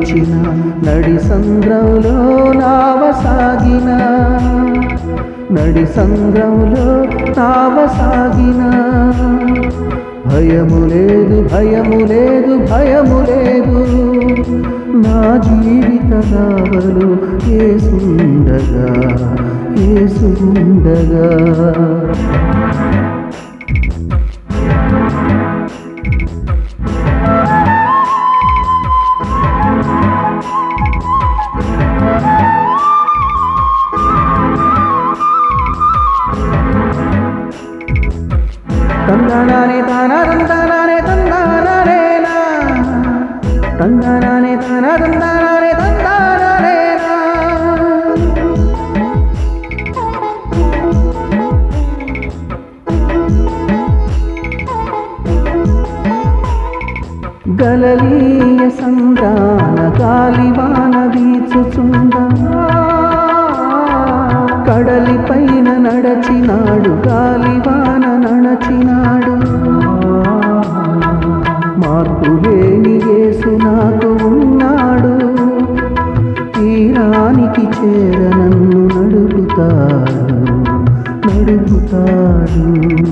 వీచిన నడి సంద్రంలో నావ సాగిన నడి సంద్రంలో నావ సాగిన భయము లేదు భయము లేదు భయము లేదు నా జీవిత నావలు ఏసుండగా ఏసుండగా తందనానే తానా తందనానే తందనానే నా తందనానే తానా తందనానే తందనానే నా గలలీయ సంద్రాన గాలివాన వీచుచుండ కడలి పైన నడచినాడు గాలివాన నడచినాడు మార్పు లేని యేసు నాకు ఉన్నాడు తీరానికి చేర నన్ను నడుపుతాడు నడుపుతాడు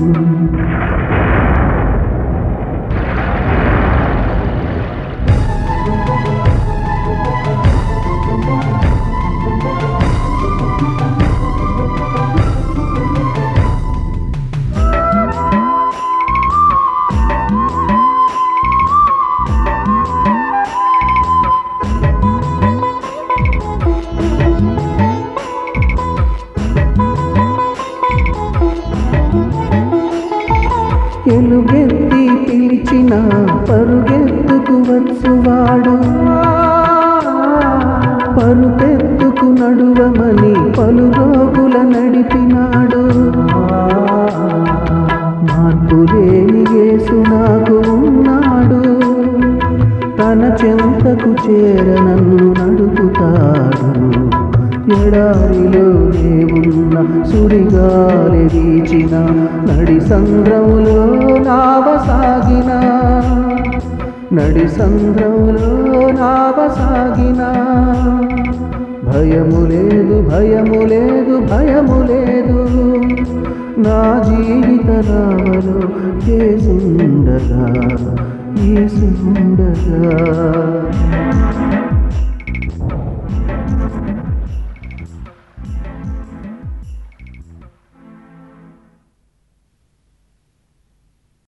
ఎలుగెత్తి పిలిచిన పరుగెత్తుకు వచ్చువాడు పరుపెత్తుకు నడువమని పలు రోగుల నడిపినాడు మార్పు లేని యేసు నాకు ఉన్నాడు తన చెంతకు చేర నన్ను నడుపుతాడు ఎడారిలోనే ఉన్న సుడిగాలి వీచిన నడి సంద్రములో నావ సాగిన నడి సంద్రములో నావ సాగిన భయము లేదు భయము లేదు భయము లేదు నా జీవిత నావలో ఏసుండగా ఏసుండగా